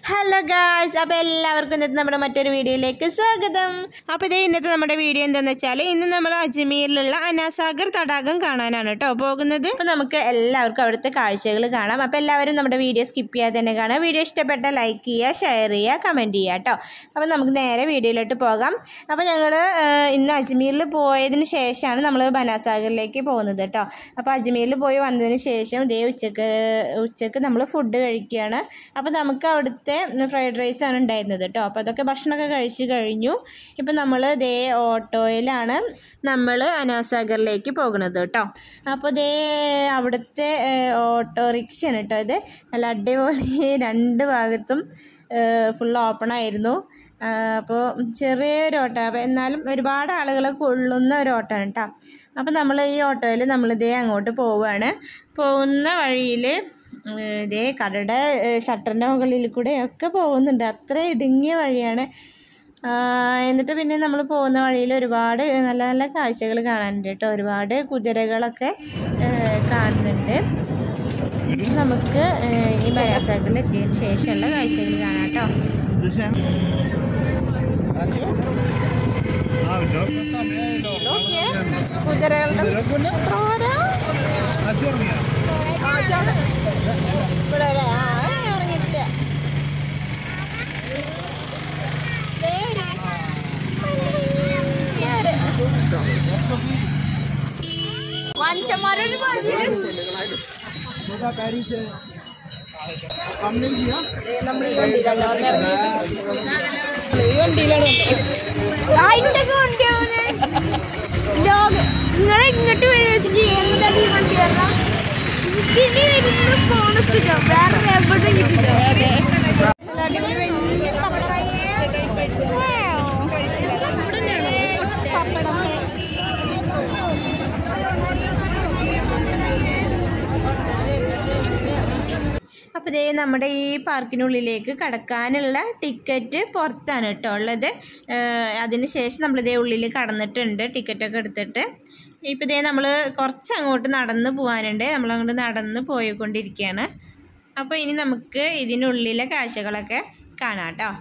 Hello guys അപ്പോൾ എല്ലാവർക്കും ഇന്നത്തെ നമ്മുടെ മറ്റൊരു വീഡിയോയിലേക്ക് സ്വാഗതം അപ്പോൾ ഇതേ ഇന്നത്തെ നമ്മുടെ വീഡിയോ എന്താണെന്ന് വെച്ചാൽ ഇന്ന് നമ്മൾ അജ്മീറിലുള്ള അനാസാഗർ തടാകം കാണാനാണ് കേട്ടോ പോകുന്നത് അപ്പോൾ നമുക്ക് എല്ലാവർക്കും അവിടുത്തെ കാഴ്ചകൾ കാണാം അപ്പോൾ എല്ലാവരും നമ്മുടെ വീഡിയോ സ്കിപ്പ് ചെയ്യാതെ തന്നെ കാണാം വീഡിയോ ഇഷ്ടപ്പെട്ട ലൈക്ക് ചെയ്യുക ഷെയർ ചെയ്യുക കമൻറ്റ് ചെയ്യുക കേട്ടോ അപ്പോൾ നമുക്ക് നേരെ വീഡിയോയിലോട്ട് പോകാം അപ്പോൾ ഞങ്ങൾ ഇന്ന് അജ്മീറിൽ പോയതിന് ശേഷമാണ് നമ്മൾ ബനാസാഗറിലേക്ക് പോകുന്നത് കേട്ടോ അപ്പോൾ അജ്മീറിൽ പോയി വന്നതിന് ശേഷം ഇതേ ഉച്ചക്ക് ഉച്ചക്ക് നമ്മൾ ഫുഡ് കഴിക്കുകയാണ് അപ്പോൾ നമുക്ക് അവിടുത്തെ ഫ്രൈഡ് റൈസ് ആണ് ഉണ്ടായിരുന്നത് കേട്ടോ അപ്പോൾ അതൊക്കെ ഭക്ഷണമൊക്കെ കഴിച്ച് കഴിഞ്ഞു ഇപ്പം നമ്മൾ ദേ ഓട്ടോയിലാണ് നമ്മൾ അനാസാഗറിലേക്ക് പോകുന്നത് കേട്ടോ അപ്പോൾ ദേ അവിടുത്തെ ഓട്ടോറിക്ഷയാണ് കേട്ടോ ഇത് നല്ല അടിപൊളി രണ്ട് ഭാഗത്തും ഫുൾ ഓപ്പൺ ആയിരുന്നു അപ്പോൾ ചെറിയൊരു ഓട്ടോ അപ്പോൾ എന്നാലും ഒരുപാട് ആളുകളെ കൊള്ളുന്ന ഒരു ഓട്ടമാണ് കേട്ടോ അപ്പോൾ നമ്മൾ ഈ ഓട്ടോയിൽ നമ്മളിതേ അങ്ങോട്ട് പോവുകയാണ് പോകുന്ന വഴിയിൽ ഇതേ കടയുടെ ഷട്ടറിൻ്റെ മുകളിൽ കൂടെ ഒക്കെ പോകുന്നുണ്ട് അത്ര ഇടുങ്ങിയ വഴിയാണ് എന്നിട്ട് പിന്നെ നമ്മൾ പോകുന്ന വഴിയിൽ ഒരുപാട് നല്ല നല്ല കാഴ്ചകൾ കാണാനുണ്ട് കേട്ടോ ഒരുപാട് കുതിരകളൊക്കെ കാണുന്നുണ്ട് നമുക്ക് ഈ ബരാസാഗറിൽ എത്തിയതിന് ശേഷമുള്ള കാഴ്ചകൾ കാണാം കേട്ടോ കുതിരകളുടെ ഇവിടെ അല്ലേ ആ ഇറങ്ങിയിട്ടില്ല മനുഷ്യന്മാരോട് നമ്മൾ ഈ വണ്ടിയിലാണ് വന്നിറങ്ങിയത് ഈ വണ്ടിയിലാണ് അതിൻ്റെ വണ്ടിയാണ് ലോകം നിങ്ങളെ ഇങ്ങോട്ട് വെച്ചിട്ട് എന്താ ഈ വണ്ടി വരണം ഇതിന് വരുന്ന ഫോൺ സ്ഥിരം വേറെ എവിടെ കിട്ടില്ല അടിപൊളി വലിയ പപ്പടം അപ്പോൾ ഇതേ നമ്മുടെ ഈ പാർക്കിനുള്ളിലേക്ക് കടക്കാനുള്ള ടിക്കറ്റ് പുറത്താണ് കേട്ടോ ഉള്ളത് അതിന് ശേഷം നമ്മളിതേ ഉള്ളിൽ കടന്നിട്ടുണ്ട് ടിക്കറ്റൊക്കെ എടുത്തിട്ട് ഇപ്പോൾ ഇതേ നമ്മൾ കുറച്ച് അങ്ങോട്ട് നടന്ന് പോകാനുണ്ട് നമ്മളങ്ങോട്ട് നടന്ന് പോയിക്കൊണ്ടിരിക്കുകയാണ് അപ്പോൾ ഇനി നമുക്ക് ഇതിനുള്ളിലെ കാഴ്ചകളൊക്കെ കാണാം കേട്ടോ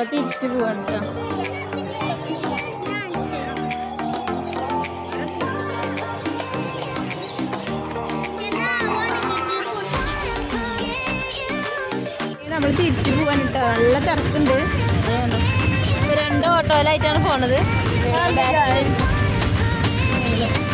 തിരിച്ചു പോവാണ് കേട്ടോ നമ്മൾ തിരിച്ചു പോവാൻ കേട്ടോ നല്ല തിരക്കുണ്ട് ഇത് കണ്ടോ. ഇപ്പൊ രണ്ട് ഓട്ടോയിലായിട്ടാണ് പോണത്